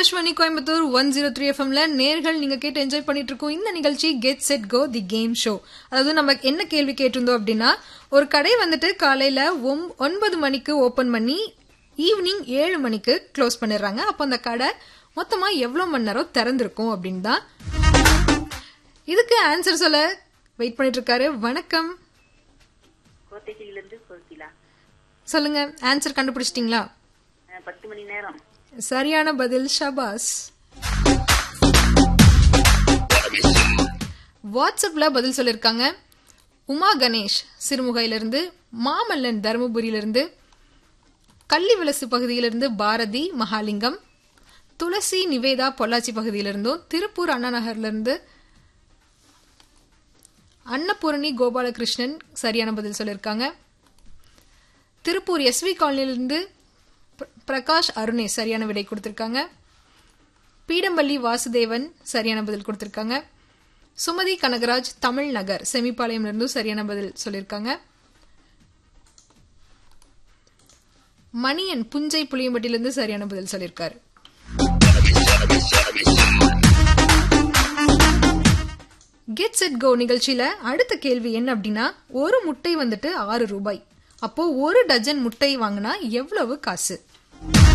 Akashvani Coimbatore one zero three எஃப்எம்ல நேர்கள் நீங்க கேட்டு என்ஜாய் பண்ணிட்டு இருக்கோம் இந்த நிகழ்ச்சி get set go the game show அதாவது நம்ம என்ன கேள்வி கேட்டிருந்தோம் அப்படின்னா ஒரு கடை வந்துட்டு காலையில ஒம்- ஒன்பது மணிக்கு ஓபன் பண்ணி ஈவினிங் ஏழு மணிக்கு க்ளோஸ் பண்ணிடுறாங்க அப்போ அந்த கடை மொத்தமா எவ்வளவு மணி நேரம் திறந்திருக்கும் அப்படின்னு தான் இதுக்கு ஆன்சர் சொல்ல வெயிட் பண்ணிட்டு இருக்காரு வணக்கம் கோத்தகிரியிலிருந்து கோகிலா சொல்லுங்க ஆன்சர் கண்டுபிடிச்சிட்டீங்களா அஹ் பத்து மணி நேரம் சரியான பதில் ஷபாஸ் வாட்ஸ்அப்ல பதில் சொல்லிருக்காங்க உமா கணேஷ் சிறுமுகையிலிருந்து மாமல்லன் தருமபுரியிலிருந்து கள்ளி விலசு பகுதியிலிருந்து பாரதி மகாலிங்கம் துளசி நிவேதா பொள்ளாச்சி பகுதியிலிருந்தும் திருப்பூர் அண்ணா நகர்லேருந்து அன்னபூரணி கோபாலகிருஷ்ணன் சரியான பதில் சொல்லியிருக்காங்க திருப்பூர் எஸ்வி காலனிலிருந்து பிர- பிரகாஷ் அருணேஷ் சரியான விடை கொடுத்திருக்காங்க பீடம்பள்ளி வாசுதேவன் சரியான பதில் கொடுத்திருக்காங்க சுமதி கனகராஜ் தமிழ் நகர் செமிப்பாளையம்ல இருந்தும் சரியான பதில் சொல்லியிருக்காங்க மணியன் புஞ்சை புளியம்பட்டியிலிருந்து சரியான பதில் சொல்லியிருக்காரு கெட் செட் கோ நிகழ்ச்சியில அடுத்த கேள்வி என்ன அப்படின்னா ஒரு முட்டை வந்துட்டு ஆறு ரூபாய் அப்போ ஒரு டஜன் முட்டை வாங்கினா எவ்வளவு காசு